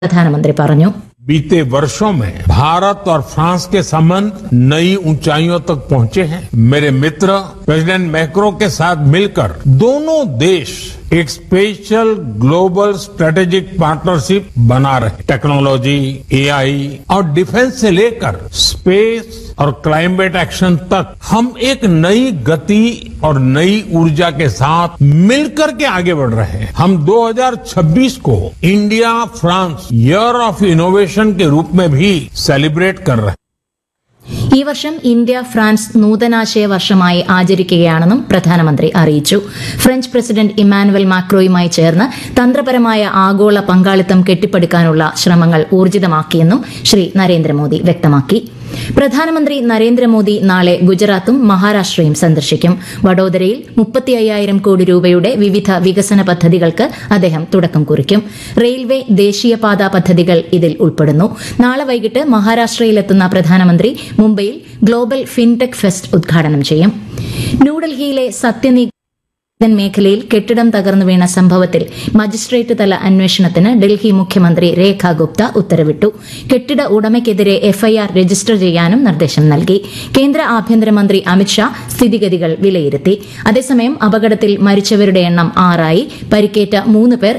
പ്രധാനമന്ത്രി പറഞ്ഞു बीते वर्षों में भारत और फ्रांस के संबंध नई ऊंचाइयों तक पहुंचे हैं मेरे मित्र प्रेसिडेंट मैक्रो के साथ मिलकर दोनों देश एक स्पेशल ग्लोबल स्ट्रेटेजिक पार्टनरशिप बना रहे टेक्नोलॉजी एआई और डिफेंस से लेकर स्पेस और क्लाइमेट एक्शन तक हम एक नई गति और नई ऊर्जा के साथ मिलकर के आगे बढ़ रहे हैं हम 2026 को India France year of innovation के रूप में भी सेलिब्रेट कर रहे हैं ഈ വർഷം ഇന്ത്യ ഫ്രാൻസ് നൂതനാശയ വർഷമായി ആചരിക്കുകയാണെന്നും പ്രധാനമന്ത്രി അറിയിച്ചു ഫ്രഞ്ച് പ്രസിഡന്റ് ഇമ്മാനുവൽ മാക്രോയുമായി ചേർന്ന് തന്ത്രപരമായ ആഗോള പങ്കാളിത്തം കെട്ടിപ്പടുക്കാനുള്ള ശ്രമങ്ങൾ ഊർജിതമാക്കിയെന്നും ശ്രീ നരേന്ദ്രമോദി വ്യക്തമാക്കി പ്രധാനമന്ത്രി നരേന്ദ്രമോദി നാളെ ഗുജറാത്തും മഹാരാഷ്ട്രയും സന്ദർശിക്കും വഡോദരയിൽ മുപ്പത്തി അയ്യായിരം കോടി രൂപയുടെ വിവിധ വികസന പദ്ധതികൾക്ക് അദ്ദേഹം തുടക്കം കുറിക്കും റെയിൽവേ ദേശീയപാത പദ്ധതികൾ ഇതിൽ ഉൾപ്പെടുന്നു നാളെ വൈകിട്ട് മഹാരാഷ്ട്രയിലെത്തുന്ന പ്രധാനമന്ത്രി മുംബൈയിൽ ഗ്ലോബൽ ഫിൻടെക് ഫെസ്റ്റ് ഉദ്ഘാടനം ചെയ്യും ന്യൂഡൽഹിയിലെ സത്യനി ൻ മേഖലയിൽ കെട്ടിടം തകർന്നു വീണ സംഭവത്തിൽ മജിസ്ട്രേറ്റ് തല അന്വേഷണത്തിന് ഡൽഹി മുഖ്യമന്ത്രി രേഖ ഗുപ്ത ഉത്തരവിട്ടു കെട്ടിട ഉടമയ്ക്കെതിരെ എഫ്ഐആർ രജിസ്റ്റർ ചെയ്യാനും നിർദ്ദേശം നൽകി കേന്ദ്ര ആഭ്യന്തരമന്ത്രി അമിത്ഷാ സ്ഥിതിഗതികൾ വിലയിരുത്തി അതേസമയം അപകടത്തിൽ മരിച്ചവരുടെ എണ്ണം ആറായി പരിക്കേറ്റ മൂന്ന് പേർ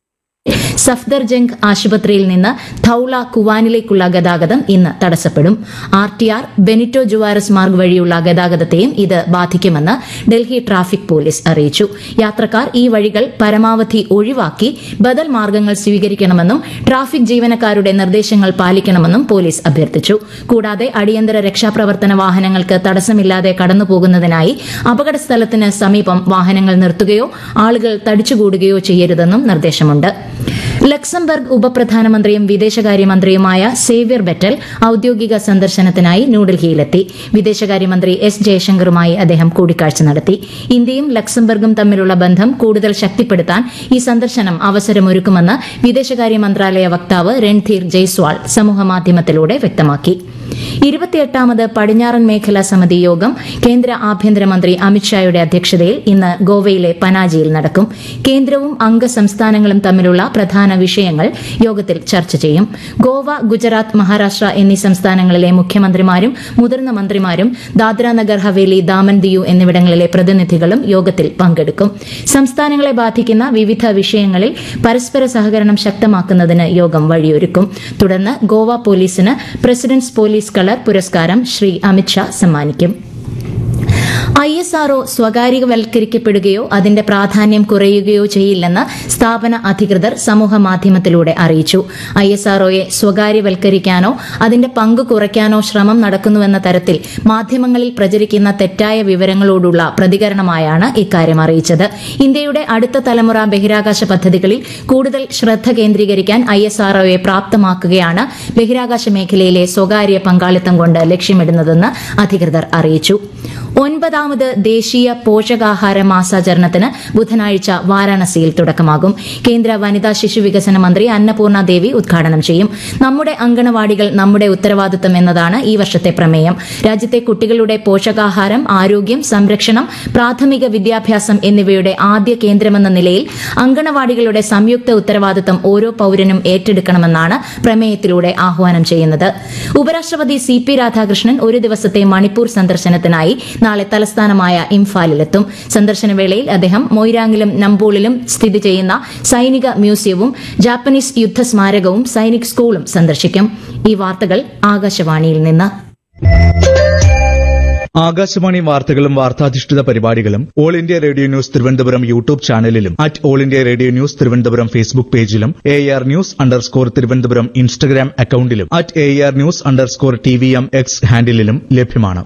സഫ്ദർജംഗ് ആശുപത്രിയിൽ നിന്ന് ധൌള കുവാനിലേക്കുള്ള ഗതാഗതം ഇന്ന് തടസ്സപ്പെടും R T R Benito Juarez Marg വഴിയുള്ള ഗതാഗതത്തെയും ഇത് ബാധിക്കുമെന്ന് ഡൽഹി ട്രാഫിക് പോലീസ് അറിയിച്ചു യാത്രക്കാർ ഈ വഴികൾ പരമാവധി ഒഴിവാക്കി ബദൽ മാർഗ്ഗങ്ങൾ സ്വീകരിക്കണമെന്നും ട്രാഫിക് ജീവനക്കാരുടെ നിർദ്ദേശങ്ങൾ പാലിക്കണമെന്നും പോലീസ് അഭ്യർത്ഥിച്ചു കൂടാതെ അടിയന്തര രക്ഷാപ്രവർത്തന വാഹനങ്ങൾക്ക് തടസ്സമില്ലാതെ കടന്നുപോകുന്നതിനായി അപകട സ്ഥലത്തിന് സമീപം വാഹനങ്ങൾ നിർത്തുകയോ ആളുകൾ തടിച്ചുകൂടുകയോ ചെയ്യരുതെന്നും നിർദ്ദേശമുണ്ട് ലക്സംബർഗ് ഉപപ്രധാനമന്ത്രിയും വിദേശകാര്യമന്ത്രിയുമായ സേവ്യർ ബെറ്റൽ ഔദ്യോഗിക സന്ദർശനത്തിനായി ന്യൂഡൽഹിയിലെത്തി വിദേശകാര്യമന്ത്രി എസ് ജയശങ്കറുമായി അദ്ദേഹം കൂടിക്കാഴ്ച നടത്തി ഇന്ത്യയും ലക്സംബർഗും തമ്മിലുള്ള ബന്ധം കൂടുതൽ ശക്തിപ്പെടുത്താൻ ഈ സന്ദർശനം അവസരമൊരുക്കുമെന്ന് വിദേശകാര്യ മന്ത്രാലയ വക്താവ് രൺധീർ ജയ്സ്വാൾ സമൂഹമാധ്യമത്തിലൂടെ വ്യക്തമാക്കി ഇരുപത്തിയെട്ടാമത് പടിഞ്ഞാറൻ മേഖലാ സമിതി യോഗം കേന്ദ്ര ആഭ്യന്തരമന്ത്രി അമിത്ഷായുടെ അധ്യക്ഷതയിൽ ഇന്ന് ഗോവയിലെ പനാജിയിൽ നടക്കും കേന്ദ്രവും അംഗ സംസ്ഥാനങ്ങളും തമ്മിലുള്ള പ്രധാന വിഷയങ്ങൾ യോഗത്തിൽ ചർച്ച ചെയ്യും ഗോവ ഗുജറാത്ത് മഹാരാഷ്ട്ര എന്നീ സംസ്ഥാനങ്ങളിലെ മുഖ്യമന്ത്രിമാരും മുതിർന്ന മന്ത്രിമാരും ദാദ്ര നഗർ ഹവേലി ദാമൻ ദിയു എന്നിവിടങ്ങളിലെ പ്രതിനിധികളും യോഗത്തിൽ പങ്കെടുക്കും സംസ്ഥാനങ്ങളെ ബാധിക്കുന്ന വിവിധ വിഷയങ്ങളിൽ പരസ്പര സഹകരണം ശക്തമാക്കുന്നതിന് യോഗം വഴിയൊരുക്കും തുടർന്ന് ഗോവ പോലീസിന് പ്രസിഡന്റ്സ് പോലീസ് കളർ പുരസ്കാരം ശ്രീ അമിത്ഷാ സമ്മാനിക്കും ഐ എസ് ആർഒ സ്വകാര്യവൽക്കരിക്കപ്പെടുകയോ അതിന്റെ പ്രാധാന്യം കുറയുകയോ ചെയ്യില്ലെന്ന് സ്ഥാപന അധികൃതർ സമൂഹ മാധ്യമത്തിലൂടെ അറിയിച്ചു ഐ എസ് ആർഒയെ സ്വകാര്യവൽക്കരിക്കാനോ അതിന്റെ പങ്ക് കുറയ്ക്കാനോ ശ്രമം നടക്കുന്നുവെന്ന തരത്തിൽ മാധ്യമങ്ങളിൽ പ്രചരിക്കുന്ന തെറ്റായ വിവരങ്ങളോടുള്ള പ്രതികരണമായാണ് ഇക്കാര്യം അറിയിച്ചത് ഇന്ത്യയുടെ അടുത്ത തലമുറ ബഹിരാകാശ പദ്ധതികളിൽ കൂടുതൽ ശ്രദ്ധ കേന്ദ്രീകരിക്കാൻ ഐ എസ് ആർഒയെ പ്രാപ്തമാക്കുകയാണ് ബഹിരാകാശ മേഖലയിലെ സ്വകാര്യ പങ്കാളിത്തം കൊണ്ട് ലക്ഷ്യമിടുന്നതെന്ന് അധികൃതർ അറിയിച്ചു ഒൻപതാമത് ദേശീയ പോഷകാഹാര മാസാചരണത്തിന് ബുധനാഴ്ച വാരാണസിയിൽ തുടക്കമാകും കേന്ദ്ര വനിതാ ശിശു വികസന മന്ത്രി അന്നപൂർണ ദേവി ഉദ്ഘാടനം ചെയ്യും നമ്മുടെ അങ്കണവാടികൾ നമ്മുടെ ഉത്തരവാദിത്തം എന്നതാണ് ഈ വർഷത്തെ പ്രമേയം രാജ്യത്തെ കുട്ടികളുടെ പോഷകാഹാരം ആരോഗ്യം സംരക്ഷണം പ്രാഥമിക വിദ്യാഭ്യാസം എന്നിവയുടെ ആദ്യ കേന്ദ്രമെന്ന നിലയിൽ അങ്കണവാടികളുടെ സംയുക്ത ഉത്തരവാദിത്തം ഓരോ പൌരനും ഏറ്റെടുക്കണമെന്നാണ് പ്രമേയത്തിലൂടെ ആഹ്വാനം ചെയ്യുന്നത് ഉപരാഷ്ട്രപതി സി പി രാധാകൃഷ്ണൻ ഒരു ദിവസത്തെ മണിപ്പൂർ സന്ദർശനത്തിനായി നാളെ തലസ്ഥാനമായ ഇംഫാലിലെത്തും സന്ദർശനവേളയിൽ അദ്ദേഹം മൊയ്രാങ്ങിലും നമ്പോളിലും സ്ഥിതി ചെയ്യുന്ന സൈനിക മ്യൂസിയവും ജാപ്പനീസ് യുദ്ധ സ്മാരകവും സൈനിക് സ്കൂളും സന്ദർശിക്കും ഈ വാർത്തകൾ ആകാശവാണിയിൽ നിന്ന് ആകാശവാണി വാർത്തകളും വാർത്താധിഷ്ഠിത പരിപാടികളും all India radio news Thiruvananthapuram YouTube ചാനലിലും at all India radio news Thiruvananthapuram Facebook പേജിലും A R news underscore Thiruvananthapuram Instagram അക്കൌണ്ടിലും at A R news underscore T V M X ഹാൻഡിലും ലഭ്യമാണ്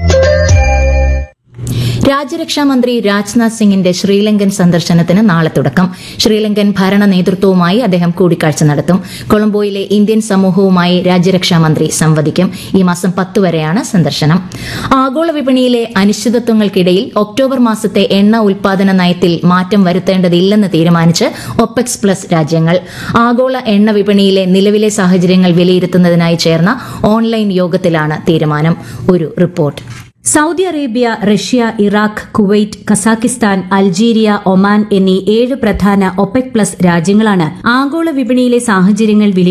രാജ്യരക്ഷാമന്ത്രി രാജ്നാഥ് സിംഗിന്റെ ശ്രീലങ്കൻ സന്ദർശനത്തിന് നാളെ തുടക്കം ശ്രീലങ്കൻ ഭരണ നേതൃത്വവുമായി അദ്ദേഹം കൂടിക്കാഴ്ച നടത്തും കൊളംബോയിലെ ഇന്ത്യൻ സമൂഹവുമായി രാജ്യരക്ഷാമന്ത്രി സംവദിക്കും ഈ മാസം പത്ത് വരെയാണ് സന്ദർശനം ആഗോള വിപണിയിലെ അനിശ്ചിതത്വങ്ങൾക്കിടയിൽ ഒക്ടോബർ മാസത്തെ എണ്ണ ഉൽപാദന നയത്തിൽ മാറ്റം വരുത്തേണ്ടതില്ലെന്ന് തീരുമാനിച്ച് ഒപെക്സ് പ്ലസ് രാജ്യങ്ങൾ ആഗോള എണ്ണ വിപണിയിലെ നിലവിലെ സാഹചര്യങ്ങൾ വിലയിരുത്തുന്നതിനായി ചേർന്ന ഓൺലൈൻ യോഗത്തിലാണ് തീരുമാനം ഒരു report Saudi Arabia Russia Iraq Kuwait Kazakhstan Algeria Oman എന്നീ ഏഴ് പ്രധാന ഒപെക് പ്ലസ് രാജ്യങ്ങളാണ് ആഗോള വിപണിയിലെ സാഹചര്യങ്ങൾ വിലയിരുത്തി